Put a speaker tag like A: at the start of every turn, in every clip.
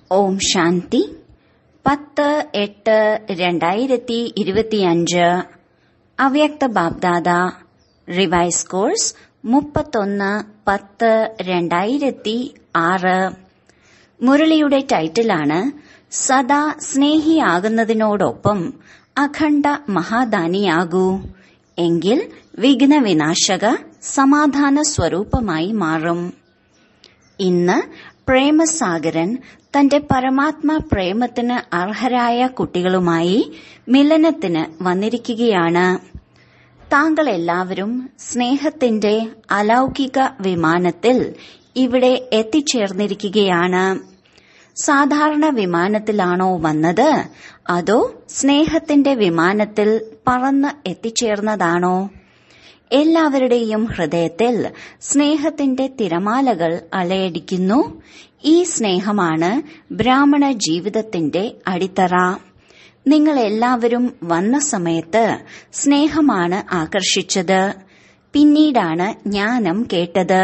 A: ഓം ശാന്തി പത്ത് എട്ട് രണ്ടായിരത്തി ഇരുപത്തിയഞ്ച് അവ്യക്ത ബാബ്ദാദ റിവൈസ് കോഴ്സ് മുപ്പത്തൊന്ന് പത്ത് രണ്ടായിരത്തി ആറ് മുരളിയുടെ ടൈറ്റിലാണ് സദാ സ്നേഹിയാകുന്നതിനോടൊപ്പം അഖണ്ഡ മഹാദാനിയാകൂ എങ്കിൽ വിഘ്നവിനാശക സമാധാന സ്വരൂപമായി മാറും ഇന്ന് പ്രേമസാഗരൻ തന്റെ പരമാത്മ പ്രേമത്തിന് അർഹരായ കുട്ടികളുമായി മിലനത്തിന് വന്നിരിക്കുകയാണ് താങ്കൾ എല്ലാവരും സ്നേഹത്തിന്റെ അലൗകിക വിമാനത്തിൽ ഇവിടെ എത്തിച്ചേർന്നിരിക്കുകയാണ് സാധാരണ വിമാനത്തിലാണോ വന്നത് അതോ സ്നേഹത്തിന്റെ വിമാനത്തിൽ പറന്ന് എത്തിച്ചേർന്നതാണോ എല്ലാവരുടെയും ഹൃദയത്തിൽ സ്നേഹത്തിന്റെ തിരമാലകൾ അലയടിക്കുന്നു ഈ സ്നേഹമാണ് ബ്രാഹ്മണ ജീവിതത്തിന്റെ അടിത്തറ നിങ്ങൾ എല്ലാവരും വന്ന സമയത്ത് സ്നേഹമാണ് ആകർഷിച്ചത് പിന്നീടാണ് ജ്ഞാനം കേട്ടത്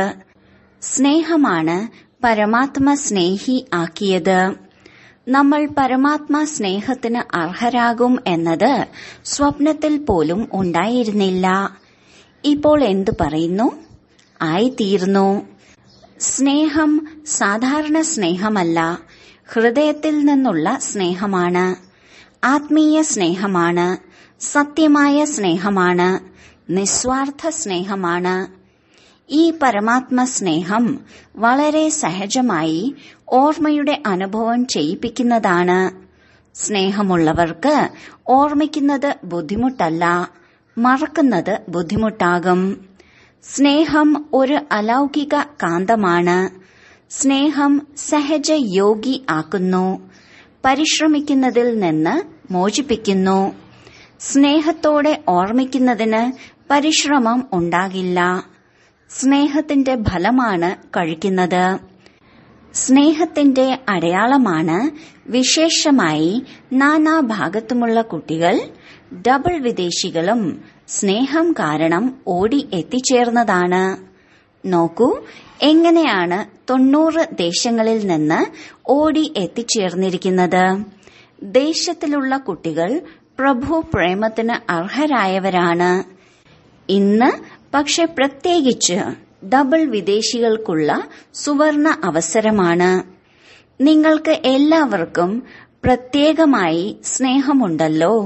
A: സ്നേഹമാണ് പരമാത്മ സ്നേഹി ആക്കിയത് നമ്മൾ പരമാത്മ സ്നേഹത്തിന് അർഹരാകും എന്നത് സ്വപ്നത്തിൽ പോലും ഉണ്ടായിരുന്നില്ല ഇപ്പോൾ എന്തു പറയുന്നു ആയിത്തീർന്നു സ്നേഹം സാധാരണ സ്നേഹമല്ല ഹൃദയത്തിൽ നിന്നുള്ള സ്നേഹമാണ് ആത്മീയ സ്നേഹമാണ് സത്യമായ സ്നേഹമാണ് നിസ്വാർത്ഥ സ്നേഹമാണ് ഈ പരമാത്മ സ്നേഹം വളരെ സഹജമായി ഓർമ്മയുടെ അനുഭവം ചെയ്യിപ്പിക്കുന്നതാണ് സ്നേഹമുള്ളവർക്ക് ഓർമ്മിക്കുന്നത് ബുദ്ധിമുട്ടല്ല മറക്കുന്നത് ബുദ്ധിമുട്ടാകും സ്നേഹം ഒരു അലൗകിക കാന്തമാണ് സ്നേഹം സഹജ യോഗി ആക്കുന്നു പരിശ്രമിക്കുന്നതിൽ നിന്ന് മോചിപ്പിക്കുന്നു സ്നേഹത്തോടെ ഓർമ്മിക്കുന്നതിന് പരിശ്രമം ഉണ്ടാകില്ല സ്നേഹത്തിന്റെ ഫലമാണ് കഴിക്കുന്നത് സ്നേഹത്തിന്റെ അടയാളമാണ് വിശേഷമായി നാനാഭാഗത്തുമുള്ള കുട്ടികൾ ഡബിൾ വിദേശികളും സ്നേഹം കാരണം ഓടി എത്തിച്ചേർന്നതാണ് നോക്കൂ എങ്ങനെയാണ് തൊണ്ണൂറ് ദേശങ്ങളിൽ നിന്ന് ഓടി എത്തിച്ചേർന്നിരിക്കുന്നത് ദേശത്തിലുള്ള കുട്ടികൾ പ്രഭു പ്രേമത്തിന് അർഹരായവരാണ് ഇന്ന് പക്ഷെ പ്രത്യേകിച്ച് ഡബിൾ വിദേശികൾക്കുള്ള സുവർണ അവസരമാണ് നിങ്ങൾക്ക് എല്ലാവർക്കും പ്രത്യേകമായി സ്നേഹമുണ്ടല്ലോ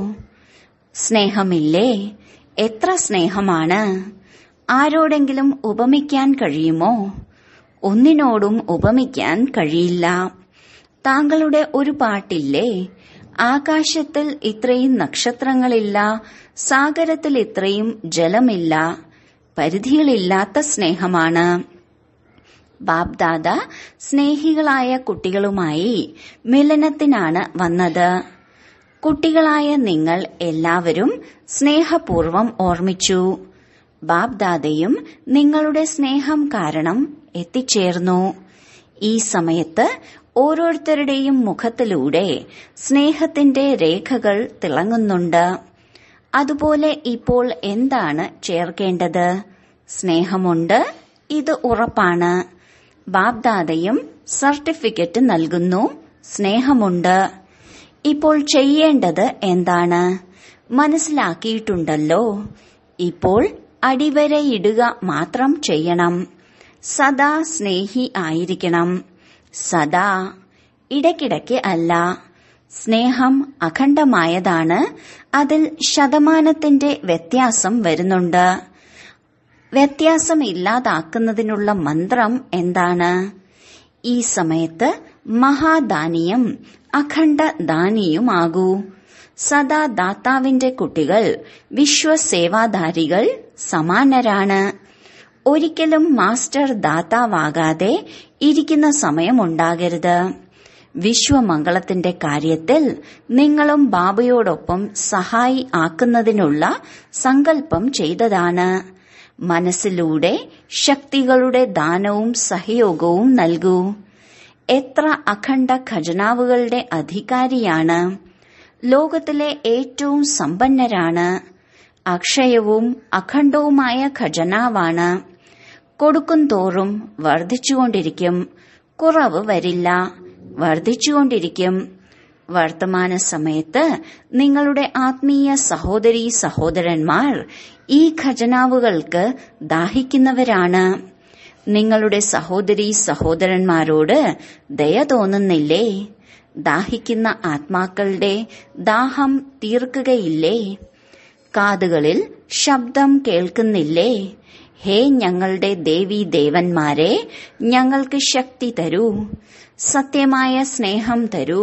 A: സ്നേഹമില്ലേ എത്ര സ്നേഹമാണ് ആരോടെങ്കിലും ഉപമിക്കാൻ കഴിയുമോ ഒന്നിനോടും ഉപമിക്കാൻ കഴിയില്ല താങ്കളുടെ ഒരു പാട്ടില്ലേ ആകാശത്തിൽ ഇത്രയും നക്ഷത്രങ്ങളില്ല സാഗരത്തിൽ ഇത്രയും ജലമില്ല പരിധികളില്ലാത്ത സ്നേഹമാണ് ബാബ്ദാദ സ്നേഹികളായ കുട്ടികളുമായി മിലനത്തിനാണ് വന്നത് കുട്ടികളായ നിങ്ങൾ എല്ലാവരും സ്നേഹപൂർവം ഓർമ്മിച്ചു ബാബ്ദാദയും നിങ്ങളുടെ സ്നേഹം കാരണം എത്തിച്ചേർന്നു ഈ സമയത്ത് ഓരോരുത്തരുടെയും മുഖത്തിലൂടെ സ്നേഹത്തിന്റെ രേഖകൾ തിളങ്ങുന്നുണ്ട് അതുപോലെ ഇപ്പോൾ എന്താണ് ചേർക്കേണ്ടത് സ്നേഹമുണ്ട് ഇത് ഉറപ്പാണ് ബാബ്ദാദയും സർട്ടിഫിക്കറ്റ് നൽകുന്നു സ്നേഹമുണ്ട് ഇപ്പോൾ ചെയ്യേണ്ടത് എന്താണ് മനസ്സിലാക്കിയിട്ടുണ്ടല്ലോ ഇപ്പോൾ അടിവരയിടുക മാത്രം ചെയ്യണം സദാ സ്നേഹി ആയിരിക്കണം സദാ ഇടയ്ക്കിടയ്ക്ക് അല്ല സ്നേഹം അഖണ്ഡമായതാണ് അതിൽ ശതമാനത്തിന്റെ വ്യത്യാസം വരുന്നുണ്ട് വ്യത്യാസം ഇല്ലാതാക്കുന്നതിനുള്ള മന്ത്രം എന്താണ് ഈ സമയത്ത് മഹാദാനിയും അഖണ്ഡ ദാനിയുമാകൂ സദാ ദാതാവിന്റെ കുട്ടികൾ വിശ്വസേവാധാരികൾ സമാനരാണ് ഒരിക്കലും മാസ്റ്റർ ദാതാവാകാതെ ഇരിക്കുന്ന സമയമുണ്ടാകരുത് വിശ്വമംഗളത്തിന്റെ കാര്യത്തിൽ നിങ്ങളും ബാബയോടൊപ്പം സഹായി ആക്കുന്നതിനുള്ള സങ്കല്പം ചെയ്തതാണ് മനസ്സിലൂടെ ശക്തികളുടെ ദാനവും സഹയോഗവും നൽകൂ എത്ര അഖണ്ഡ ഖജനാവുകളുടെ അധികാരിയാണ് ലോകത്തിലെ ഏറ്റവും സമ്പന്നരാണ് അക്ഷയവും അഖണ്ഡവുമായ ഖജനാവാണ് കൊടുക്കും തോറും വർദ്ധിച്ചുകൊണ്ടിരിക്കും കുറവ് വരില്ല വർദ്ധിച്ചുകൊണ്ടിരിക്കും വർത്തമാന സമയത്ത് നിങ്ങളുടെ ആത്മീയ സഹോദരീ സഹോദരന്മാർ ഈ ഖജനാവുകൾക്ക് ദാഹിക്കുന്നവരാണ് നിങ്ങളുടെ സഹോദരീ സഹോദരന്മാരോട് ദയ തോന്നുന്നില്ലേ ദാഹിക്കുന്ന ആത്മാക്കളുടെ ദാഹം തീർക്കുകയില്ലേ കാതുകളിൽ ശബ്ദം കേൾക്കുന്നില്ലേ ഹേ ഞങ്ങളുടെ ദേവി ദേവന്മാരെ ഞങ്ങൾക്ക് ശക്തി തരൂ സത്യമായ സ്നേഹം തരൂ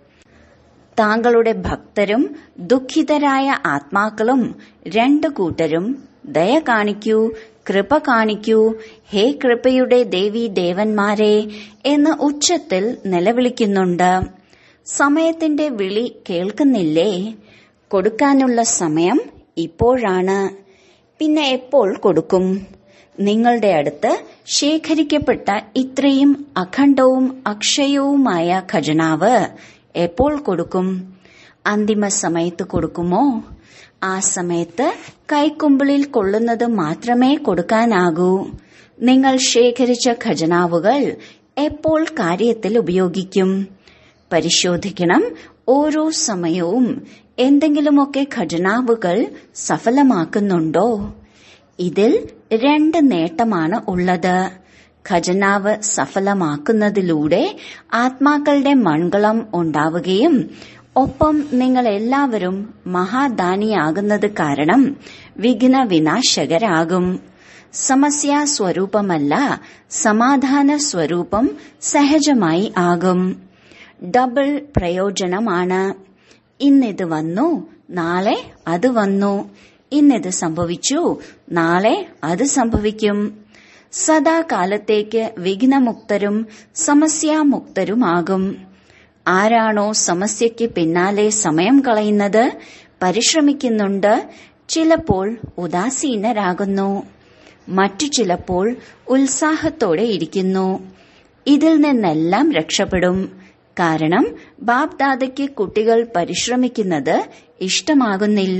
A: താങ്കളുടെ ഭക്തരും ദുഃഖിതരായ ആത്മാക്കളും രണ്ടു കൂട്ടരും ദയ കാണിക്കൂ കൃപ കാണിക്കൂ ഹേ കൃപയുടെ ദേവി ദേവന്മാരെ എന്ന് ഉച്ചത്തിൽ നിലവിളിക്കുന്നുണ്ട് സമയത്തിന്റെ വിളി കേൾക്കുന്നില്ലേ കൊടുക്കാനുള്ള സമയം ഇപ്പോഴാണ് പിന്നെ എപ്പോൾ കൊടുക്കും നിങ്ങളുടെ അടുത്ത് ശേഖരിക്കപ്പെട്ട ഇത്രയും അഖണ്ഡവും അക്ഷയവുമായ ഖജനാവ് എപ്പോൾ കൊടുക്കും അന്തിമ സമയത്ത് കൊടുക്കുമോ ആ സമയത്ത് കൈക്കുമ്പിളിൽ കൊള്ളുന്നത് മാത്രമേ കൊടുക്കാനാകൂ നിങ്ങൾ ശേഖരിച്ച ഖജനാവുകൾ എപ്പോൾ കാര്യത്തിൽ ഉപയോഗിക്കും പരിശോധിക്കണം ഓരോ സമയവും എന്തെങ്കിലുമൊക്കെ ഖജനാവുകൾ സഫലമാക്കുന്നുണ്ടോ ഇതിൽ രണ്ട് നേട്ടമാണ് ഉള്ളത് ഖജനാവ് സഫലമാക്കുന്നതിലൂടെ ആത്മാക്കളുടെ മൺകളം ഉണ്ടാവുകയും ഒപ്പം നിങ്ങൾ എല്ലാവരും മഹാദാനിയാകുന്നത് കാരണം വിഘ്ന വിനാശകരാകും സമസ്യ സ്വരൂപമല്ല സമാധാന സ്വരൂപം സഹജമായി ആകും ഡബിൾ പ്രയോജനമാണ് ഇന്നിത് വന്നു നാളെ അത് വന്നു ഇന്നിത് സംഭവിച്ചു നാളെ അത് സംഭവിക്കും സദാകാലത്തേക്ക് വിഘ്നമുക്തരും സമസ്യാമുക്തരുമാകും ആരാണോ സമസ്യയ്ക്ക് പിന്നാലെ സമയം കളയുന്നത് പരിശ്രമിക്കുന്നുണ്ട് ചിലപ്പോൾ ഉദാസീനരാകുന്നു മറ്റു ചിലപ്പോൾ ഉത്സാഹത്തോടെ ഇരിക്കുന്നു ഇതിൽ നിന്നെല്ലാം രക്ഷപ്പെടും കാരണം ബാബ് ദാദയ്ക്ക് കുട്ടികൾ പരിശ്രമിക്കുന്നത് ഇഷ്ടമാകുന്നില്ല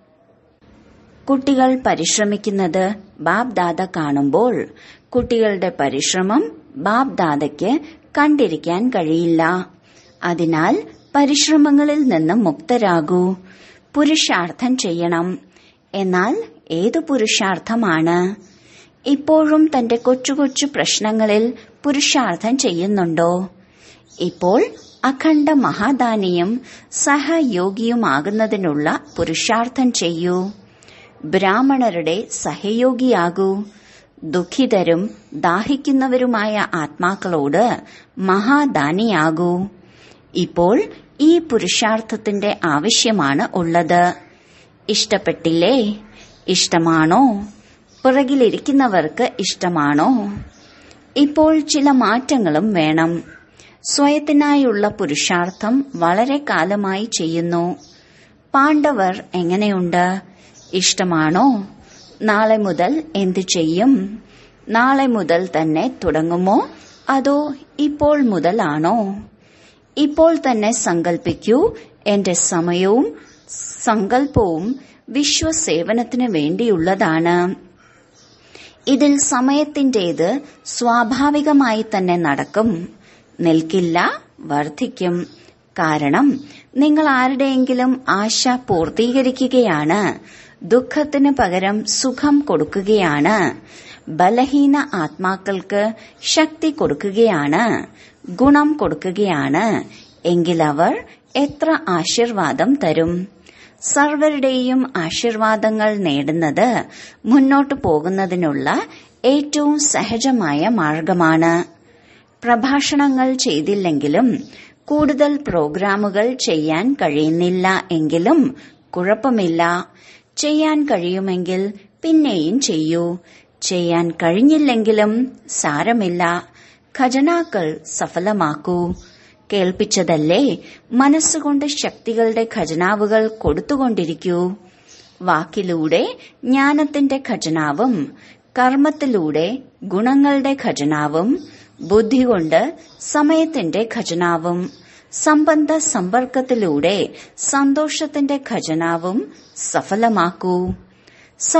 A: കുട്ടികൾ പരിശ്രമിക്കുന്നത് ബാബ് ദാദ കാണുമ്പോൾ കുട്ടികളുടെ പരിശ്രമം ബാബ് ദാദയ്ക്ക് കണ്ടിരിക്കാൻ കഴിയില്ല അതിനാൽ പരിശ്രമങ്ങളിൽ നിന്ന് മുക്തരാകൂ പുരുഷാർത്ഥം ചെയ്യണം എന്നാൽ ഏതു പുരുഷാർത്ഥമാണ് ഇപ്പോഴും തന്റെ കൊച്ചു കൊച്ചു പ്രശ്നങ്ങളിൽ പുരുഷാർത്ഥം ചെയ്യുന്നുണ്ടോ ഇപ്പോൾ അഖണ്ഡ മഹാദാനിയും സഹയോഗിയുമാകുന്നതിനുള്ള പുരുഷാർത്ഥം ചെയ്യൂ ബ്രാഹ്മണരുടെ സഹയോഗിയാകൂ ദുഃഖിതരും ദാഹിക്കുന്നവരുമായ ആത്മാക്കളോട് മഹാദാനിയാകൂ ഇപ്പോൾ ഈ പുരുഷാർത്ഥത്തിന്റെ ആവശ്യമാണ് ഉള്ളത് ഇഷ്ടപ്പെട്ടില്ലേ ഇഷ്ടമാണോ പുറകിലിരിക്കുന്നവർക്ക് ഇഷ്ടമാണോ ഇപ്പോൾ ചില മാറ്റങ്ങളും വേണം സ്വയത്തിനായുള്ള പുരുഷാർത്ഥം വളരെ കാലമായി ചെയ്യുന്നു പാണ്ഡവർ എങ്ങനെയുണ്ട് ഇഷ്ടമാണോ നാളെ മുതൽ എന്തു ചെയ്യും നാളെ മുതൽ തന്നെ തുടങ്ങുമോ അതോ ഇപ്പോൾ മുതലാണോ ഇപ്പോൾ തന്നെ സങ്കൽപ്പിക്കൂ എന്റെ സമയവും സങ്കല്പവും വിശ്വസേവനത്തിന് വേണ്ടിയുള്ളതാണ് ഇതിൽ സമയത്തിന്റേത് സ്വാഭാവികമായി തന്നെ നടക്കും നിൽക്കില്ല വർദ്ധിക്കും കാരണം നിങ്ങൾ ആരുടെയെങ്കിലും ആശ പൂർത്തീകരിക്കുകയാണ് ദുഃഖത്തിന് പകരം സുഖം കൊടുക്കുകയാണ് ബലഹീന ആത്മാക്കൾക്ക് ശക്തി കൊടുക്കുകയാണ് ഗുണം കൊടുക്കുകയാണ് എങ്കിലവർ എത്ര ആശീർവാദം തരും സർവരുടെയും ആശീർവാദങ്ങൾ നേടുന്നത് മുന്നോട്ടു പോകുന്നതിനുള്ള ഏറ്റവും സഹജമായ മാർഗമാണ് പ്രഭാഷണങ്ങൾ ചെയ്തില്ലെങ്കിലും കൂടുതൽ പ്രോഗ്രാമുകൾ ചെയ്യാൻ കഴിയുന്നില്ല എങ്കിലും കുഴപ്പമില്ല ചെയ്യാൻ കഴിയുമെങ്കിൽ പിന്നെയും ചെയ്യൂ ചെയ്യാൻ കഴിഞ്ഞില്ലെങ്കിലും സാരമില്ല ഖജനാക്കൾ സഫലമാക്കൂ കേൾപ്പിച്ചതല്ലേ മനസ്സുകൊണ്ട് ശക്തികളുടെ ഖജനാവുകൾ കൊടുത്തുകൊണ്ടിരിക്കൂ വാക്കിലൂടെ ജ്ഞാനത്തിന്റെ ഖജനാവും കർമ്മത്തിലൂടെ ഗുണങ്ങളുടെ ഖജനാവും ബുദ്ധി കൊണ്ട് സമയത്തിന്റെ ഖജനാവും സംബന്ധ സമ്പർക്കത്തിലൂടെ സന്തോഷത്തിന്റെ ഖജനാവും സഫലമാക്കൂ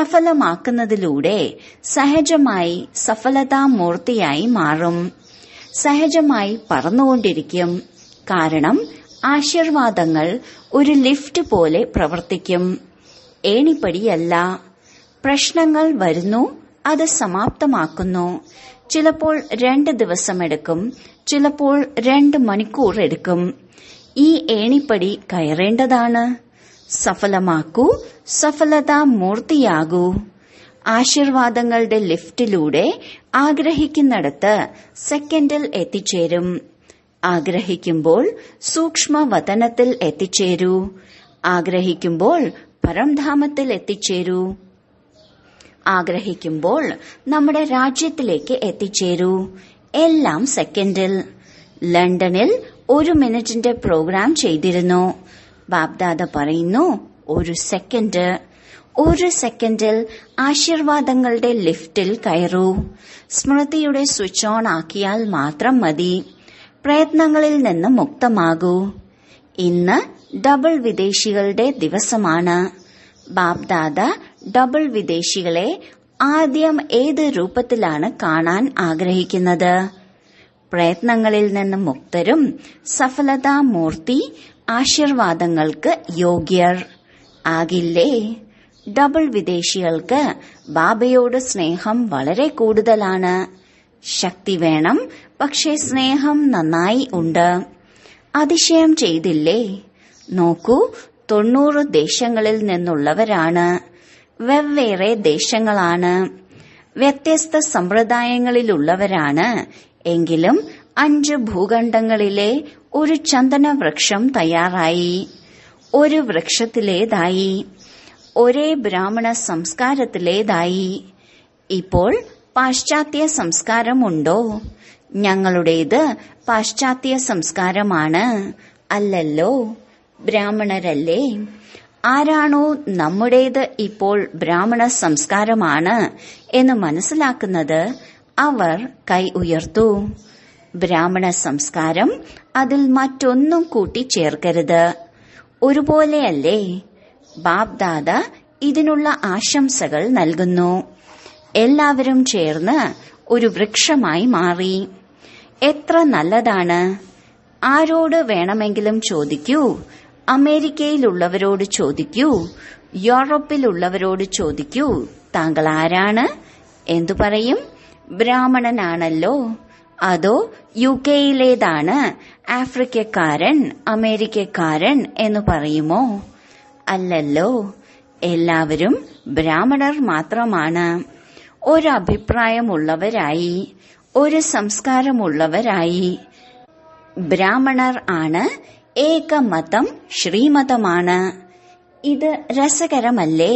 A: സഫലമാക്കുന്നതിലൂടെ സഹജമായി സഫലതാമൂർത്തിയായി മാറും സഹജമായി പറന്നുകൊണ്ടിരിക്കും കാരണം ആശീർവാദങ്ങൾ ഒരു ലിഫ്റ്റ് പോലെ പ്രവർത്തിക്കും ഏണിപ്പടിയല്ല പ്രശ്നങ്ങൾ വരുന്നു അത് സമാപ്തമാക്കുന്നു ചിലപ്പോൾ രണ്ട് ദിവസമെടുക്കും ചിലപ്പോൾ രണ്ട് മണിക്കൂർ എടുക്കും ഈ ഏണിപ്പടി കയറേണ്ടതാണ് സഫലമാക്കൂ സഫലതാ മൂർത്തിയാകൂ ആശീർവാദങ്ങളുടെ ലിഫ്റ്റിലൂടെ ആഗ്രഹിക്കുന്നിടത്ത് സെക്കൻഡിൽ എത്തിച്ചേരും ആഗ്രഹിക്കുമ്പോൾ സൂക്ഷ്മവതനത്തിൽ എത്തിച്ചേരൂ ആഗ്രഹിക്കുമ്പോൾ പരംധാമത്തിൽ എത്തിച്ചേരൂ ആഗ്രഹിക്കുമ്പോൾ നമ്മുടെ രാജ്യത്തിലേക്ക് എത്തിച്ചേരൂ എല്ലാം സെക്കൻഡിൽ ലണ്ടനിൽ ഒരു മിനിറ്റിന്റെ പ്രോഗ്രാം ചെയ്തിരുന്നു ബാബ്ദാദ പറയുന്നു ഒരു സെക്കൻഡ് ഒരു സെക്കൻഡിൽ ആശീർവാദങ്ങളുടെ ലിഫ്റ്റിൽ കയറൂ സ്മൃതിയുടെ സ്വിച്ച് ഓൺ ആക്കിയാൽ മാത്രം മതി പ്രയത്നങ്ങളിൽ നിന്ന് മുക്തമാകൂ ഇന്ന് ഡബിൾ വിദേശികളുടെ ദിവസമാണ് ബാബ്ദാദ ഡബിൾ വിദേശികളെ ആദ്യം ഏത് രൂപത്തിലാണ് കാണാൻ ആഗ്രഹിക്കുന്നത് പ്രയത്നങ്ങളിൽ നിന്ന് മുക്തരും സഫലതാമൂർത്തി ആശീർവാദങ്ങൾക്ക് യോഗ്യർ ആകില്ലേ ഡബിൾ വിദേശികൾക്ക് ബാബയോട് സ്നേഹം വളരെ കൂടുതലാണ് ശക്തി വേണം പക്ഷേ സ്നേഹം നന്നായി ഉണ്ട് അതിശയം ചെയ്തില്ലേ നോക്കൂ തൊണ്ണൂറ് ദേശങ്ങളിൽ നിന്നുള്ളവരാണ് വെവ്വേറെ ദേശങ്ങളാണ് വ്യത്യസ്ത സമ്പ്രദായങ്ങളിലുള്ളവരാണ് എങ്കിലും അഞ്ച് ഭൂഖണ്ഡങ്ങളിലെ ഒരു ചന്ദന വൃക്ഷം തയ്യാറായി ഒരു വൃക്ഷത്തിലേതായി ഒരേ ബ്രാഹ്മണ സംസ്കാരത്തിലേതായി ഇപ്പോൾ പാശ്ചാത്യ സംസ്കാരമുണ്ടോ ഞങ്ങളുടേത് പാശ്ചാത്യ സംസ്കാരമാണ് അല്ലല്ലോ ബ്രാഹ്മണരല്ലേ ആരാണോ നമ്മുടേത് ഇപ്പോൾ ബ്രാഹ്മണ സംസ്കാരമാണ് എന്ന് മനസ്സിലാക്കുന്നത് അവർ കൈ ഉയർത്തു ബ്രാഹ്മണ സംസ്കാരം അതിൽ മറ്റൊന്നും കൂട്ടിച്ചേർക്കരുത് ഒരുപോലെയല്ലേ ബാബ്ദാദ ഇതിനുള്ള ആശംസകൾ നൽകുന്നു എല്ലാവരും ചേർന്ന് ഒരു വൃക്ഷമായി മാറി എത്ര നല്ലതാണ് ആരോട് വേണമെങ്കിലും ചോദിക്കൂ അമേരിക്കയിലുള്ളവരോട് ചോദിക്കൂ യൂറോപ്പിലുള്ളവരോട് ചോദിക്കൂ താങ്കൾ ആരാണ് എന്തു പറയും ബ്രാഹ്മണനാണല്ലോ അതോ യു കെയിലേതാണ് ആഫ്രിക്കക്കാരൻ അമേരിക്കക്കാരൻ എന്ന് പറയുമോ അല്ലല്ലോ എല്ലാവരും ബ്രാഹ്മണർ മാത്രമാണ് ഒരഭിപ്രായമുള്ളവരായി ഒരു സംസ്കാരമുള്ളവരായി ബ്രാഹ്മണർ ആണ് ഏകമതം ശ്രീമതമാണ് ഇത് രസകരമല്ലേ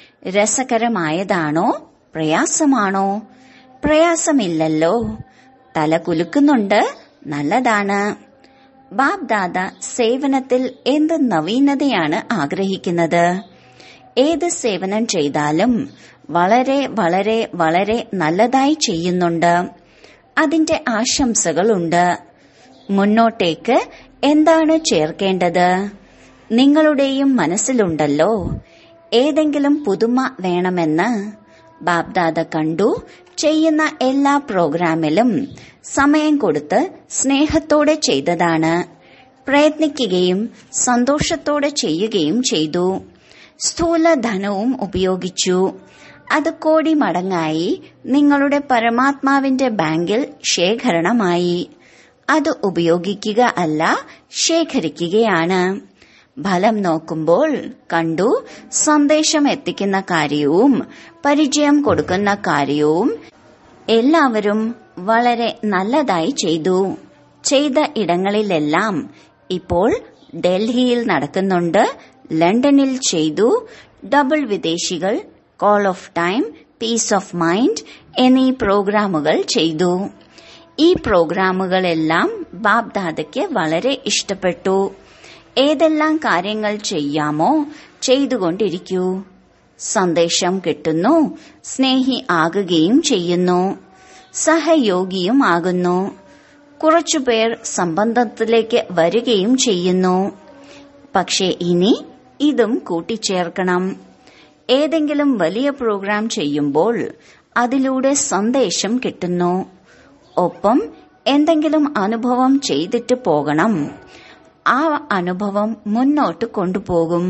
A: രസകരമായതാണോ പ്രയാസമാണോ പ്രയാസമില്ലല്ലോ തല കുലുക്കുന്നുണ്ട് നല്ലതാണ് ബാബ് ദാദ സേവനത്തിൽ എന്ത് നവീനതയാണ് ആഗ്രഹിക്കുന്നത് ഏത് സേവനം ചെയ്താലും വളരെ വളരെ വളരെ നല്ലതായി ചെയ്യുന്നുണ്ട് അതിന്റെ ആശംസകളുണ്ട് മുന്നോട്ടേക്ക് എന്താണ് ചേർക്കേണ്ടത് നിങ്ങളുടെയും മനസ്സിലുണ്ടല്ലോ ഏതെങ്കിലും പുതുമ വേണമെന്ന് ബാബ്ദാദ കണ്ടു ചെയ്യുന്ന എല്ലാ പ്രോഗ്രാമിലും സമയം കൊടുത്ത് സ്നേഹത്തോടെ ചെയ്തതാണ് പ്രയത്നിക്കുകയും സന്തോഷത്തോടെ ചെയ്യുകയും ചെയ്തു സ്ഥൂല ധനവും ഉപയോഗിച്ചു അത് കോടി മടങ്ങായി നിങ്ങളുടെ പരമാത്മാവിന്റെ ബാങ്കിൽ ശേഖരണമായി അത് ഉപയോഗിക്കുക അല്ല ശേഖരിക്കുകയാണ് ഫലം നോക്കുമ്പോൾ കണ്ടു സന്ദേശം എത്തിക്കുന്ന കാര്യവും പരിചയം കൊടുക്കുന്ന കാര്യവും എല്ലാവരും വളരെ നല്ലതായി ചെയ്തു ചെയ്ത ഇടങ്ങളിലെല്ലാം ഇപ്പോൾ ഡൽഹിയിൽ നടക്കുന്നുണ്ട് ലണ്ടനിൽ ചെയ്തു ഡബിൾ വിദേശികൾ call of time peace of mind എന്നീ പ്രോഗ്രാമുകൾ ചെയ്തു ഈ പ്രോഗ്രാമുകളെല്ലാം ബാബ്ദാദയ്ക്ക് വളരെ ഇഷ്ടപ്പെട്ടു ഏതെല്ലാം കാര്യങ്ങൾ ചെയ്യാമോ ചെയ്തുകൊണ്ടിരിക്കൂ സന്ദേശം കിട്ടുന്നു സ്നേഹി ആകുകയും ചെയ്യുന്നു സഹയോഗിയും ആകുന്നു കുറച്ചുപേർ സംബന്ധത്തിലേക്ക് വരികയും ചെയ്യുന്നു പക്ഷെ ഇനി ഇതും കൂട്ടിച്ചേർക്കണം ഏതെങ്കിലും വലിയ പ്രോഗ്രാം ചെയ്യുമ്പോൾ അതിലൂടെ സന്ദേശം കിട്ടുന്നു ഒപ്പം എന്തെങ്കിലും അനുഭവം ചെയ്തിട്ട് പോകണം ആ അനുഭവം മുന്നോട്ട് കൊണ്ടുപോകും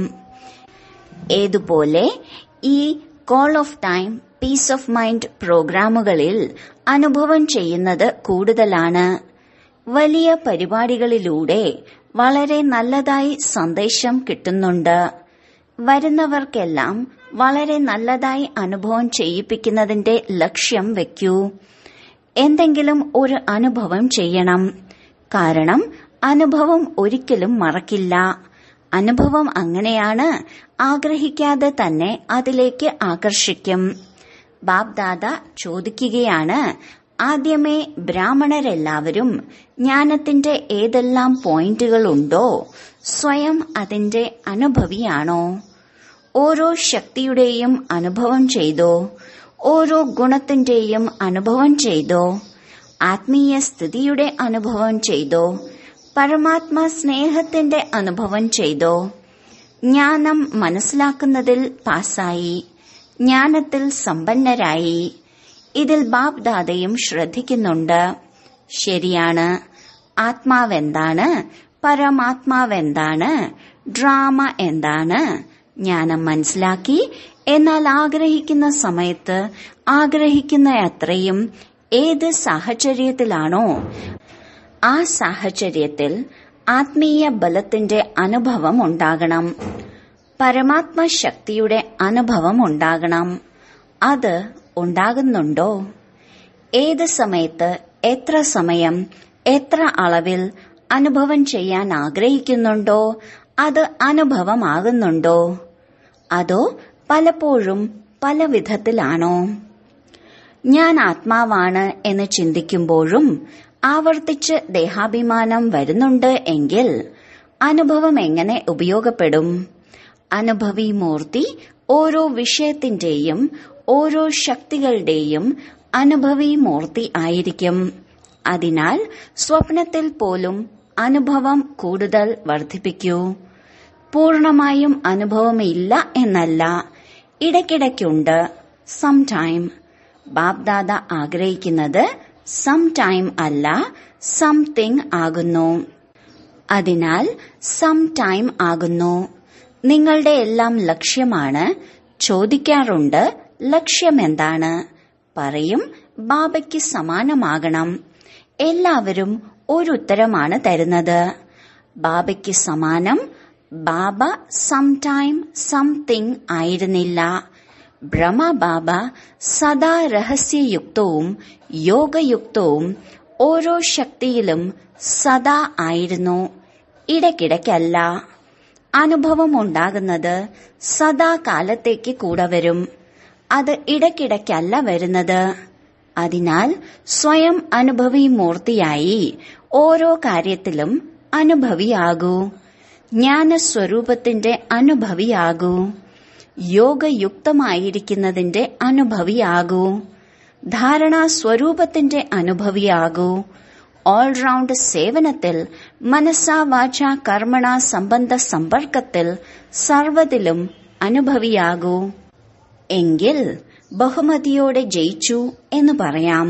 A: ഏതുപോലെ ഈ call of time peace of mind പ്രോഗ്രാമുകളിൽ അനുഭവം ചെയ്യുന്നത് കൂടുതലാണ് വലിയ പരിപാടികളിലൂടെ വളരെ നല്ലതായി സന്ദേശം കിട്ടുന്നുണ്ട് വരുന്നവർക്കെല്ലാം വളരെ നല്ലതായി അനുഭവം ചെയ്യിപ്പിക്കുന്നതിന്റെ ലക്ഷ്യം വെക്കൂ എന്തെങ്കിലും ഒരു അനുഭവം ചെയ്യണം കാരണം അനുഭവം ഒരിക്കലും മറക്കില്ല അനുഭവം അങ്ങനെയാണ് ആഗ്രഹിക്കാതെ തന്നെ അതിലേക്ക് ആകർഷിക്കും ബാബ്ദാദ ചോദിക്കുകയാണ് ആദ്യമേ ബ്രാഹ്മണരെല്ലാവരും ജ്ഞാനത്തിന്റെ ഏതെല്ലാം പോയിന്റുകളുണ്ടോ സ്വയം അതിന്റെ അനുഭവിയാണോ ഓരോ ശക്തിയുടെയും അനുഭവം ചെയ്തോ ഓരോ ഗുണത്തിന്റെയും അനുഭവം ചെയ്തോ ആത്മീയ സ്ഥിതിയുടെ അനുഭവം ചെയ്തോ പരമാത്മാ സ്നേഹത്തിന്റെ അനുഭവം ചെയ്തോ ജ്ഞാനം മനസ്സിലാക്കുന്നതിൽ പാസായി ജ്ഞാനത്തിൽ സമ്പന്നരായി ഇതിൽ ബാബ് ദാദയും ശ്രദ്ധിക്കുന്നുണ്ട് ശരിയാണ് ആത്മാവെന്താണ് പരമാത്മാവെന്താണ് ഡ്രാമ എന്താണ് ജ്ഞാനം മനസ്സിലാക്കി എന്നാൽ ആഗ്രഹിക്കുന്ന സമയത്ത് ആഗ്രഹിക്കുന്ന അത്രയും ഏത് സാഹചര്യത്തിലാണോ ആ സാഹചര്യത്തിൽ ആത്മീയ ബലത്തിന്റെ അനുഭവം ഉണ്ടാകണം പരമാത്മ ശക്തിയുടെ അനുഭവം ഉണ്ടാകണം അത് ഉണ്ടാകുന്നുണ്ടോ ഏത് സമയത്ത് എത്ര സമയം എത്ര അളവിൽ അനുഭവം ചെയ്യാൻ ആഗ്രഹിക്കുന്നുണ്ടോ അത് അനുഭവമാകുന്നുണ്ടോ അതോ പലപ്പോഴും പല വിധത്തിലാണോ ഞാൻ ആത്മാവാണ് എന്ന് ചിന്തിക്കുമ്പോഴും ആവർത്തിച്ച് ദേഹാഭിമാനം വരുന്നുണ്ട് എങ്കിൽ അനുഭവം എങ്ങനെ ഉപയോഗപ്പെടും അനുഭവി മൂർത്തി ഓരോ വിഷയത്തിന്റെയും ഓരോ ശക്തികളുടെയും അനുഭവി മൂർത്തി ആയിരിക്കും അതിനാൽ സ്വപ്നത്തിൽ പോലും അനുഭവം കൂടുതൽ വർദ്ധിപ്പിക്കൂ പൂർണമായും അനുഭവമില്ല എന്നല്ല ഇടയ്ക്കിടയ്ക്കുണ്ട് സം ടൈം ബാബ്ദാദ ആഗ്രഹിക്കുന്നത് സം ടൈം അല്ല സംതിങ് ആകുന്നു അതിനാൽ സം ടൈം ആകുന്നു നിങ്ങളുടെ എല്ലാം ലക്ഷ്യമാണ് ചോദിക്കാറുണ്ട് ലക്ഷ്യമെന്താണ് പറയും ബാബയ്ക്ക് സമാനമാകണം എല്ലാവരും ഒരു ഉത്തരമാണ് തരുന്നത് ബാബയ്ക്ക് സമാനം ബാബ സം ടൈം സംതിങ് ആയിരുന്നില്ല ബ്രഹ്മബാബ സദാ രഹസ്യയുക്തവും യോഗയുക്തവും ഓരോ ശക്തിയിലും സദാ ആയിരുന്നു ഇടയ്ക്കിടയ്ക്കല്ല അനുഭവം ഉണ്ടാകുന്നത് സദാ കാലത്തേക്ക് കൂടെ വരും അത് ഇടയ്ക്കിടയ്ക്കല്ല വരുന്നത് അതിനാൽ സ്വയം അനുഭവി മൂർത്തിയായി ഓരോ കാര്യത്തിലും അനുഭവിയാകൂ ജ്ഞാനസ്വരൂപത്തിന്റെ അനുഭവിയാകൂ യോഗയുക്തമായിരിക്കുന്നതിന്റെ അനുഭവിയാകൂ ധാരണാ സ്വരൂപത്തിന്റെ അനുഭവിയാകൂ ഓൾറൗണ്ട് സേവനത്തിൽ മനസ്സാ വാച കർമ്മണ സംബന്ധ സമ്പർക്കത്തിൽ സർവതിലും അനുഭവിയാകൂ എങ്കിൽ ബഹുമതിയോടെ ജയിച്ചു എന്ന് പറയാം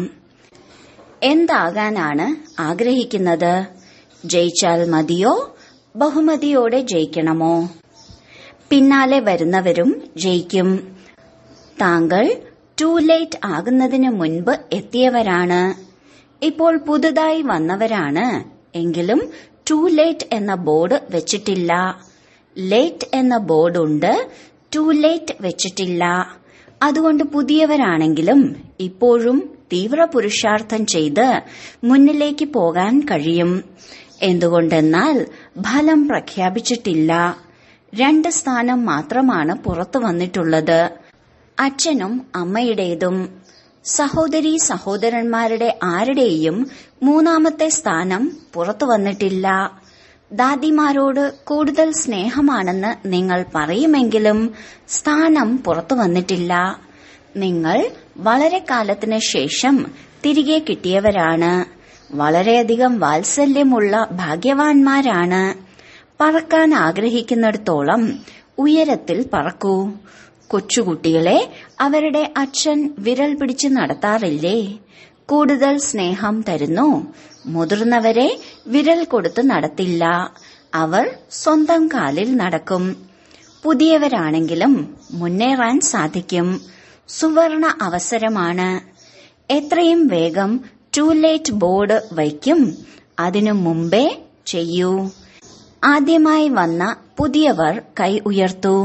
A: എന്താകാനാണ് ആഗ്രഹിക്കുന്നത് ജയിച്ചാൽ മതിയോ ബഹുമതിയോടെ ജയിക്കണമോ പിന്നാലെ വരുന്നവരും ജയിക്കും താങ്കൾ ടു ലേറ്റ് ആകുന്നതിന് മുൻപ് എത്തിയവരാണ് ഇപ്പോൾ പുതുതായി വന്നവരാണ് എങ്കിലും ടു ലേറ്റ് എന്ന ബോർഡ് വെച്ചിട്ടില്ല ലേറ്റ് എന്ന ബോർഡുണ്ട് ടു ലേറ്റ് വെച്ചിട്ടില്ല അതുകൊണ്ട് പുതിയവരാണെങ്കിലും ഇപ്പോഴും തീവ്ര പുരുഷാർത്ഥം ചെയ്ത് മുന്നിലേക്ക് പോകാൻ കഴിയും എന്തുകൊണ്ടെന്നാൽ ഫലം പ്രഖ്യാപിച്ചിട്ടില്ല രണ്ട് സ്ഥാനം മാത്രമാണ് പുറത്തു വന്നിട്ടുള്ളത് അച്ഛനും അമ്മയുടേതും സഹോദരി സഹോദരന്മാരുടെ ആരുടെയും മൂന്നാമത്തെ സ്ഥാനം പുറത്തു വന്നിട്ടില്ല ദാദിമാരോട് കൂടുതൽ സ്നേഹമാണെന്ന് നിങ്ങൾ പറയുമെങ്കിലും സ്ഥാനം പുറത്തു വന്നിട്ടില്ല നിങ്ങൾ വളരെ കാലത്തിന് ശേഷം തിരികെ കിട്ടിയവരാണ് വളരെയധികം വാത്സല്യമുള്ള ഭാഗ്യവാന്മാരാണ് പറക്കാൻ ആഗ്രഹിക്കുന്നിടത്തോളം ഉയരത്തിൽ പറക്കൂ കൊച്ചുകുട്ടികളെ അവരുടെ അച്ഛൻ വിരൽ പിടിച്ച് നടത്താറില്ലേ കൂടുതൽ സ്നേഹം തരുന്നു മുതിർന്നവരെ വിരൽ കൊടുത്ത് നടത്തില്ല അവർ സ്വന്തം കാലിൽ നടക്കും പുതിയവരാണെങ്കിലും മുന്നേറാൻ സാധിക്കും സുവർണ അവസരമാണ് എത്രയും വേഗം ടു ലേറ്റ് ബോർഡ് വയ്ക്കും അതിനു മുമ്പേ ചെയ്യൂ ആദ്യമായി വന്ന പുതിയവർ കൈ ഉയർത്തു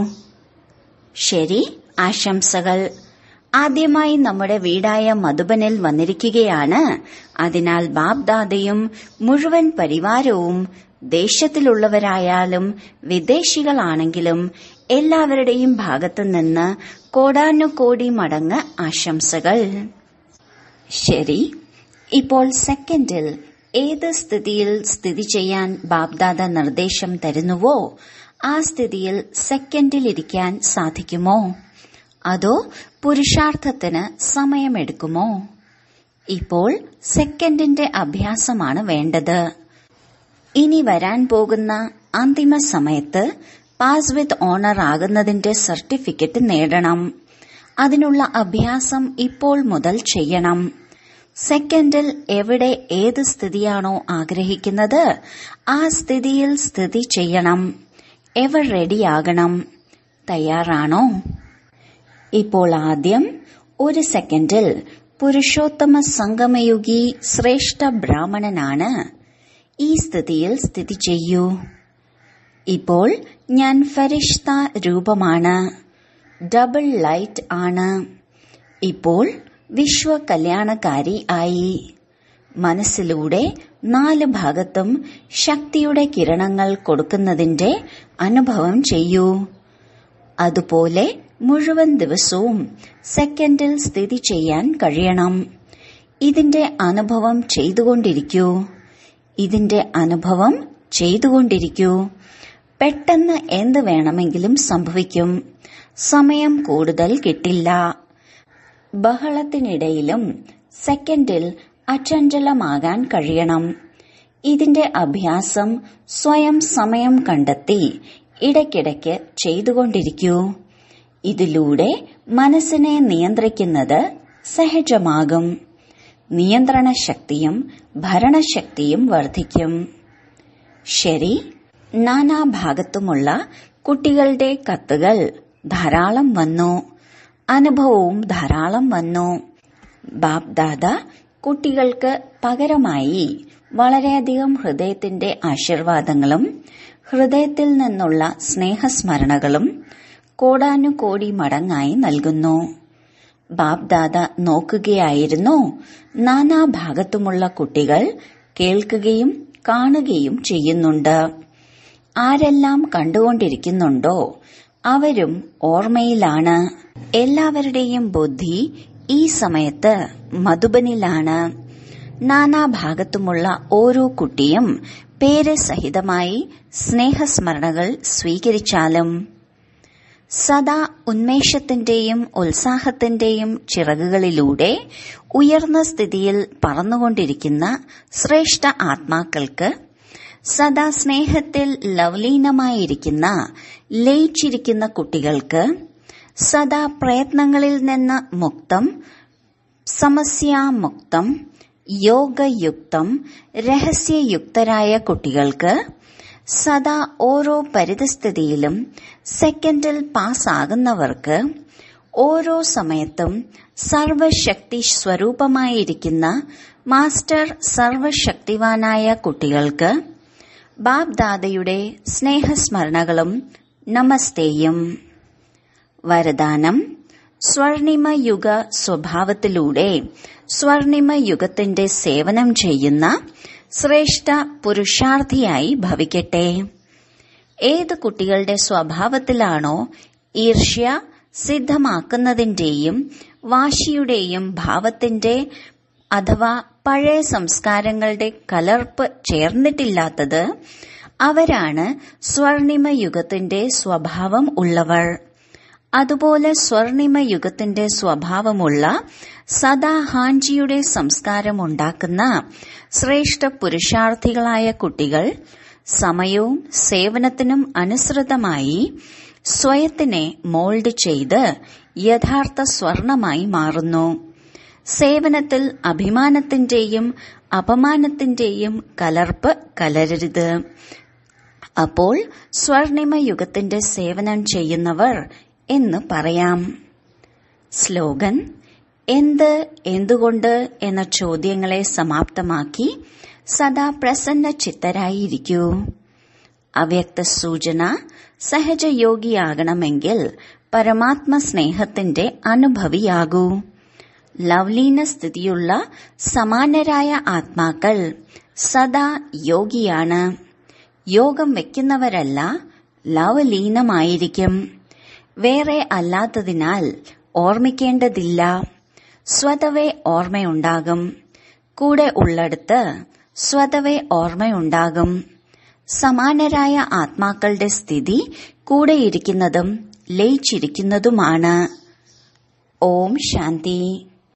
A: ശരി ആശംസകൾ ആദ്യമായി നമ്മുടെ വീടായ മധുബനിൽ വന്നിരിക്കുകയാണ് അതിനാൽ ബാബ്ദാദയും മുഴുവൻ പരിവാരവും ദേശത്തിലുള്ളവരായാലും വിദേശികളാണെങ്കിലും എല്ലാവരുടെയും ഭാഗത്തു നിന്ന് കോടാനുകോടി മടങ്ങ് ആശംസകൾ ശരി ഇപ്പോൾ സെക്കൻഡിൽ ഏത് സ്ഥിതിയിൽ സ്ഥിതി ചെയ്യാൻ ബാബ്ദാദ നിർദ്ദേശം തരുന്നുവോ ആ സ്ഥിതിയിൽ സെക്കൻഡിൽ ഇരിക്കാൻ സാധിക്കുമോ അതോ പുരുഷാർത്ഥത്തിന് സമയമെടുക്കുമോ ഇപ്പോൾ സെക്കൻഡിന്റെ അഭ്യാസമാണ് വേണ്ടത് ഇനി വരാൻ പോകുന്ന അന്തിമ സമയത്ത് പാസ് വിത്ത് ഓണർ ആകുന്നതിന്റെ സർട്ടിഫിക്കറ്റ് നേടണം അതിനുള്ള അഭ്യാസം ഇപ്പോൾ മുതൽ ചെയ്യണം സെക്കൻഡിൽ എവിടെ ഏത് സ്ഥിതിയാണോ ആഗ്രഹിക്കുന്നത് ആ സ്ഥിതിയിൽ സ്ഥിതി ചെയ്യണം എവർ റെഡിയാകണം തയ്യാറാണോ ഇപ്പോൾ ആദ്യം ഒരു സെക്കൻഡിൽ പുരുഷോത്തമ സംഗമയുഗി ശ്രേഷ്ഠ ബ്രാഹ്മണനാണ് ഈ സ്ഥിതിയിൽ സ്ഥിതി ചെയ്യൂ ഇപ്പോൾ ഞാൻ ഫരിഷ്ത രൂപമാണ് ഡബിൾ ലൈറ്റ് ആണ് ഇപ്പോൾ വിശ്വ കല്യാണക്കാരി ആയി മനസ്സിലൂടെ നാല് ഭാഗത്തും ശക്തിയുടെ കിരണങ്ങൾ കൊടുക്കുന്നതിന്റെ അനുഭവം ചെയ്യൂ അതുപോലെ മുഴുവൻ ദിവസവും സെക്കൻഡിൽ സ്ഥിതി ചെയ്യാൻ കഴിയണം ഇതിന്റെ അനുഭവം ചെയ്തുകൊണ്ടിരിക്കൂ ഇതിന്റെ അനുഭവം ചെയ്തുകൊണ്ടിരിക്കൂ പെട്ടെന്ന് എന്ത് വേണമെങ്കിലും സംഭവിക്കും സമയം കൂടുതൽ കിട്ടില്ല ബഹളത്തിനിടയിലും സെക്കൻഡിൽ അചഞ്ചലമാകാൻ കഴിയണം ഇതിന്റെ അഭ്യാസം സ്വയം സമയം കണ്ടെത്തി ഇടയ്ക്കിടയ്ക്ക് ചെയ്തുകൊണ്ടിരിക്കൂ ഇതിലൂടെ മനസ്സിനെ നിയന്ത്രിക്കുന്നത് സഹജമാകും നിയന്ത്രണ ശക്തിയും ഭരണശക്തിയും വർദ്ധിക്കും ശരി നാനാഭാഗത്തുമുള്ള കുട്ടികളുടെ കത്തുകൾ ധാരാളം വന്നു അനുഭവവും ധാരാളം വന്നു ബാപ്ദാദ കുട്ടികൾക്ക് പകരമായി വളരെയധികം ഹൃദയത്തിന്റെ ആശീർവാദങ്ങളും ഹൃദയത്തിൽ നിന്നുള്ള സ്നേഹസ്മരണകളും കോടാനുകോടി മടങ്ങായി നൽകുന്നു ബാപ്ദാദ നോക്കുകയായിരുന്നു നാനാഭാഗത്തുമുള്ള കുട്ടികൾ കേൾക്കുകയും കാണുകയും ചെയ്യുന്നുണ്ട് ആരെല്ലാം കണ്ടുകൊണ്ടിരിക്കുന്നുണ്ടോ അവരും ഓർമ്മയിലാണ് എല്ലാവരുടെയും ബുദ്ധി ഈ സമയത്ത് മധുബനിലാണ് നാനാഭാഗത്തുമുള്ള ഓരോ കുട്ടിയും പേര് സഹിതമായി സ്നേഹസ്മരണകൾ സ്വീകരിച്ചാലും സദാ ഉന്മേഷത്തിന്റെയും ഉത്സാഹത്തിന്റെയും ചിറകുകളിലൂടെ ഉയർന്ന സ്ഥിതിയിൽ പറന്നുകൊണ്ടിരിക്കുന്ന ശ്രേഷ്ഠ ആത്മാക്കൾക്ക് സദാ സ്നേഹത്തിൽ ലവലീനമായിരിക്കുന്ന ലയിച്ചിരിക്കുന്ന കുട്ടികൾക്ക് സദാ പ്രയത്നങ്ങളിൽ നിന്ന് മുക്തം സമസ്യാമുക്തം യോഗയുക്തം രഹസ്യയുക്തരായ കുട്ടികൾക്ക് സദാ ഓരോ പരിതസ്ഥിതിയിലും സെക്കൻഡിൽ പാസ്സാകുന്നവർക്ക് ഓരോ സമയത്തും സർവശക്തി സ്വരൂപമായിരിക്കുന്ന മാസ്റ്റർ സർവശക്തിവാനായ കുട്ടികൾക്ക് ബാബ് ദാദയുടെ സ്നേഹസ്മരണകളും നമസ്തേയും വരദാനം സ്വർണിമ യുഗ സ്വഭാവത്തിലൂടെ സ്വർണിമ യുഗത്തിന്റെ സേവനം ചെയ്യുന്ന ശ്രേഷ്ഠ പുരുഷാർത്ഥിയായി ഭവിക്കട്ടെ ഏത് കുട്ടികളുടെ സ്വഭാവത്തിലാണോ ഈർഷ്യ സിദ്ധമാക്കുന്നതിന്റെയും വാശിയുടെയും ഭാവത്തിന്റെ അഥവാ പഴയ സംസ്കാരങ്ങളുടെ കലർപ്പ് ചേർന്നിട്ടില്ലാത്തത് അവരാണ് സ്വർണിമ യുഗത്തിന്റെ സ്വഭാവം ഉള്ളവർ അതുപോലെ സ്വർണിമ യുഗത്തിന്റെ സ്വഭാവമുള്ള സദാ ഹാഞ്ചിയുടെ സംസ്കാരമുണ്ടാക്കുന്ന ശ്രേഷ്ഠ പുരുഷാർത്ഥികളായ കുട്ടികൾ സമയവും സേവനത്തിനും അനുസൃതമായി സ്വയത്തിനെ മോൾഡ് ചെയ്ത് യഥാർത്ഥ സ്വർണമായി മാറുന്നു സേവനത്തിൽ അഭിമാനത്തിന്റെയും അപമാനത്തിന്റെയും കലർപ്പ് കലരരുത് അപ്പോൾ സ്വർണിമ യുഗത്തിന്റെ സേവനം ചെയ്യുന്നവർ എന്ന് പറയാം സ്ലോഗൻ എന്ത് എന്തുകൊണ്ട് എന്ന ചോദ്യങ്ങളെ സമാപ്തമാക്കി സദാ പ്രസന്ന ചിത്തരായിരിക്കൂ അവ്യക്ത സൂചന സഹജയോഗിയാകണമെങ്കിൽ പരമാത്മ സ്നേഹത്തിന്റെ അനുഭവിയാകൂ ലവ്ലീന സ്ഥിതിയുള്ള സമാനരായ ആത്മാക്കൾ സദാ യോഗിയാണ് യോഗം വെക്കുന്നവരല്ല ലവലീനമായിരിക്കും വേറെ അല്ലാത്തതിനാൽ ഓർമ്മിക്കേണ്ടതില്ല സ്വതവേ ഓർമ്മയുണ്ടാകും കൂടെ ഉള്ളിടത്ത് സ്വതവേ ഓർമ്മയുണ്ടാകും സമാനരായ ആത്മാക്കളുടെ സ്ഥിതി കൂടെയിരിക്കുന്നതും ലയിച്ചിരിക്കുന്നതുമാണ് ഓം ശാന്തി